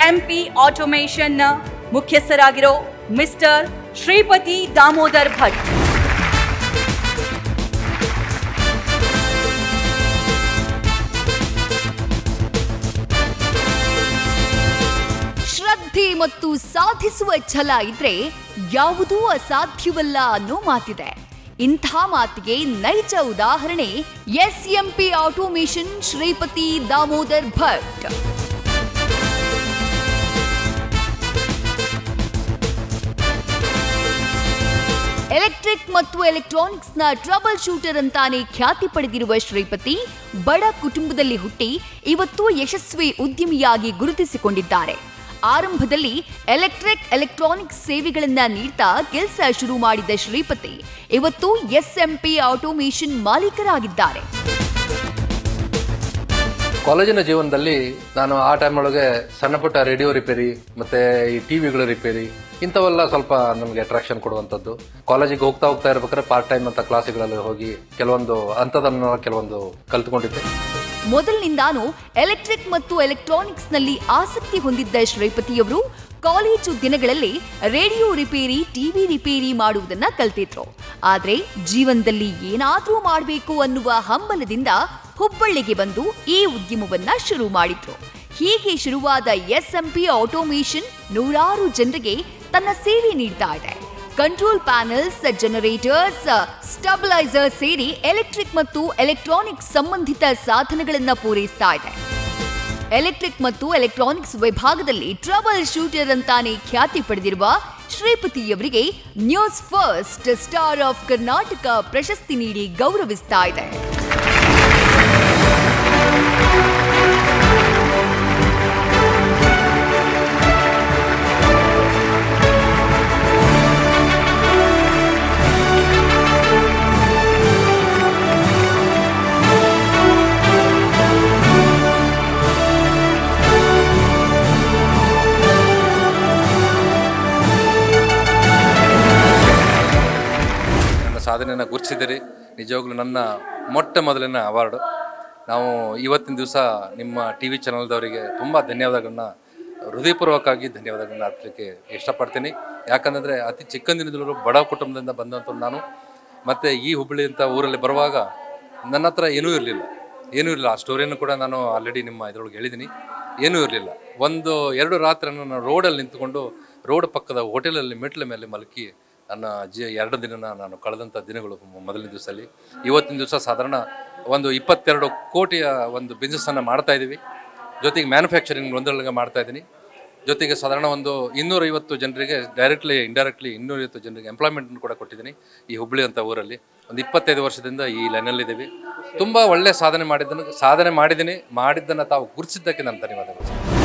MP ಆಟೋಮೇಷನ್ನ ಮುಖ್ಯಸ್ಥರಾಗಿರೋ mister Shripati Damodar Bhat ಶ್ರದ್ಧೆ ಮತ್ತು ಸಾಧಿಸುವ ಛಲ ಇದ್ರೆ ಯಾವುದೂ ಅಸಾಧ್ಯವಲ್ಲ ಅನ್ನೋ ಮಾತಿದೆ ಇಂಥ ಮಾತಿಗೆ ನೈಜ ಉದಾಹರಣೆ SMP automation Shripati Damodar Bhat electric ಮತ್ತು ಎಲೆಕ್ಟ್ರಾನಿಕ್ಸ್ ನ ಟ್ರಬಲ್ ಶೂಟರ್ ಅಂತಾನೆ ಖ್ಯಾತಿ ಪಡೆದಿರುವ ಶ್ರೀಪತಿ ಬಡ ಕುಟುಂಬದಲ್ಲಿ ಹುಟ್ಟಿ ಇವತ್ತು ಯಶಸ್ವಿ ಉದ್ಯಮಿಯಾಗಿ ಗುರುತಿಸಿಕೊಂಡಿದ್ದಾರೆ ಆರಂಭದಲ್ಲಿ ಎಲೆಕ್ಟ್ರಿಕ್ ಎಲೆಕ್ಟ್ರಾನಿಕ್ಸ್ ಸೇವೆಗಳನ್ನ ನೀಡ್ತಾ ಕೆಲಸ ಶುರು ಮಾಡಿದ ಶ್ರೀಪತಿ ಇವತ್ತು ಎಸ್ಎಂಪಿ ಆಟೋಮೇಷನ್ ಮಾಲೀಕರಾಗಿದ್ದಾರೆ ಕಾಲೇಜಿನ ಜೀವನದಲ್ಲಿ ನಾನು ಆ ಟೈಮ್ ಒಳಗೆ ಸಣ್ಣ ಪುಟ್ಟ ರೇಡಿಯೋ ರಿಪೇರಿ ಮತ್ತೆ ಈ ಟಿವಿಗಳ ರಿಪೇರಿ ಇಂಥವೆಲ್ಲ ಸ್ವಲ್ಪ ನಮಗೆ ಅಟ್ರಾಕ್ಷನ್ ಕೊಡುವಂಥದ್ದು ಕಾಲೇಜಿಗೆ ಹೋಗ್ತಾ ಹೋಗ್ತಾ ಇರ್ಬೇಕಾದ್ರೆ ಪಾರ್ಟ್ ಟೈಮ್ ಅಂತ ಕ್ಲಾಸ್ಗಳಲ್ಲಿ ಹೋಗಿ ಕೆಲವೊಂದು ಅಂಥದನ್ನ ಕೆಲವೊಂದು ಕಲ್ತ್ಕೊಂಡಿದ್ದೆ ಮೊದಲಿನಿಂದಾನು ಎಲೆಕ್ಟ್ರಿಕ್ ಮತ್ತು ಎಲೆಕ್ಟ್ರಾನಿಕ್ಸ್ ನಲ್ಲಿ ಆಸಕ್ತಿ ಹೊಂದಿದ್ದ ಶ್ರೀಪತಿಯವರು ಕಾಲೇಜು ದಿನಗಳಲ್ಲಿ ರೇಡಿಯೋ ರಿಪೇರಿ ಟಿವಿ ರಿಪೇರಿ ಮಾಡುವುದನ್ನ ಕಲ್ತಿದ್ರು ಆದ್ರೆ ಜೀವನದಲ್ಲಿ ಏನಾದ್ರೂ ಮಾಡಬೇಕು ಅನ್ನುವ ಹಂಬಲದಿಂದ ಹುಬ್ಬಳ್ಳಿಗೆ ಬಂದು ಈ ಉದ್ಯಮವನ್ನ ಶುರು ಮಾಡಿದ್ರು ಹೀಗೆ ಶುರುವಾದ ಎಸ್ಎಂಪಿ ಆಟೋಮೇಷನ್ ನೂರಾರು ಜನರಿಗೆ ತನ್ನ ಸೇವೆ ನೀಡ್ತಾ ಇದೆ ಕಂಟ್ರೋಲ್ ಪ್ಯಾನೆಲ್ಸ್ ಜನರೇಟರ್ಸ್ ಸ್ಟಬಿಲೈಸರ್ ಸೇರಿ ಎಲೆಕ್ಟ್ರಿಕ್ ಮತ್ತು ಎಲೆಕ್ಟ್ರಾನಿಕ್ ಸಂಬಂಧಿತ ಸಾಧನಗಳನ್ನು ಪೂರೈಸ್ತಾ ಇದೆ ಎಲೆಕ್ಟ್ರಿಕ್ ಮತ್ತು ಎಲೆಕ್ಟ್ರಾನಿಕ್ಸ್ ವಿಭಾಗದಲ್ಲಿ ಟ್ರಬಲ್ ಶೂಟರ್ ಅಂತಾನೆ ಖ್ಯಾತಿ ಪಡೆದಿರುವ ಶ್ರೀಪತಿಯವರಿಗೆ news first star of Karnataka ಪ್ರಶಸ್ತಿ ನೀಡಿ ಗೌರವಿಸ್ತಾ ಇದೆ ನನ್ನ ಸಾಧನೆಯನ್ನು ಗುರುತಿಸಿದಿರಿ ನಿಜವಾಗ್ಲೂ ನನ್ನ ಮೊಟ್ಟ ಮೊದಲಿನ ಅವಾರ್ಡ್ ನಾವು ಇವತ್ತಿನ ದಿವಸ ನಿಮ್ಮ ಟಿ ವಿ ಚಾನಲ್ದವರಿಗೆ ತುಂಬ ಧನ್ಯವಾದಗಳನ್ನ ಹೃದಯಪೂರ್ವಕವಾಗಿ ಧನ್ಯವಾದಗಳನ್ನ ಅರ್ಪಲಿಕ್ಕೆ ಇಷ್ಟಪಡ್ತೀನಿ ಯಾಕಂತಂದರೆ ಅತಿ ಚಿಕ್ಕಂದಿನಿಂದಲೂ ಬಡ ಕುಟುಂಬದಿಂದ ಬಂದಂಥವ್ರು ನಾನು ಮತ್ತು ಈ ಹುಬ್ಬಳ್ಳಿ ಅಂತ ಊರಲ್ಲಿ ಬರುವಾಗ ನನ್ನ ಹತ್ರ ಏನೂ ಇರಲಿಲ್ಲ ಏನೂ ಇರಲಿಲ್ಲ ಆ ಸ್ಟೋರಿಯನ್ನು ಕೂಡ ನಾನು ಆಲ್ರೆಡಿ ನಿಮ್ಮ ಇದರೊಳಗೆ ಹೇಳಿದ್ದೀನಿ ಏನೂ ಇರಲಿಲ್ಲ ಒಂದು ಎರಡು ರಾತ್ರಿ ನಾನು ರೋಡಲ್ಲಿ ನಿಂತ್ಕೊಂಡು ರೋಡ್ ಪಕ್ಕದ ಹೋಟೆಲಲ್ಲಿ ಮೆಟ್ಲ ಮೇಲೆ ಮಲಗಿ ನನ್ನ ಜಿ ಎರಡು ದಿನನ ನಾನು ಕಳೆದಂಥ ದಿನಗಳು ಮ- ಮೊದಲನೇ ದಿವಸದಲ್ಲಿ ಇವತ್ತಿನ ದಿವಸ ಸಾಧಾರಣ ಒಂದು ಇಪ್ಪತ್ತೆರಡು ಕೋಟಿಯ ಒಂದು ಬಿಸ್ನೆಸ್ಸನ್ನು ಮಾಡ್ತಾ ಇದ್ದೀವಿ ಜೊತೆಗೆ ಮ್ಯಾನುಫ್ಯಾಕ್ಚರಿಂಗ್ ಒಂದರೊಳಗೆ ಮಾಡ್ತಾ ಇದ್ದೀನಿ ಜೊತೆಗೆ ಸಾಧಾರಣ ಒಂದು ಇನ್ನೂರೈವತ್ತು ಜನರಿಗೆ ಡೈರೆಕ್ಟ್ಲಿ ಇಂಡೈರೆಕ್ಟ್ಲಿ ಇನ್ನೂರೈವತ್ತು ಜನರಿಗೆ ಎಂಪ್ಲಾಯ್ಮೆಂಟ್ ಕೂಡ ಕೊಟ್ಟಿದ್ದೀನಿ ಈ ಹುಬ್ಬಳ್ಳಿ ಅಂತ ಊರಲ್ಲಿ ಒಂದು ಇಪ್ಪತ್ತೈದು ವರ್ಷದಿಂದ ಈ ಲೈನಲ್ಲಿದ್ದೀವಿ ತುಂಬ ಒಳ್ಳೆ ಸಾಧನೆ ಮಾಡಿದ್ದನ್ನು ಸಾಧನೆ ಮಾಡಿದ್ದೀನಿ ಮಾಡಿದ್ದನ್ನು ತಾವು ಗುರುತಿಸಿದ್ದಕ್ಕೆ ನಾನು ಧನ್ಯವಾದಗಳು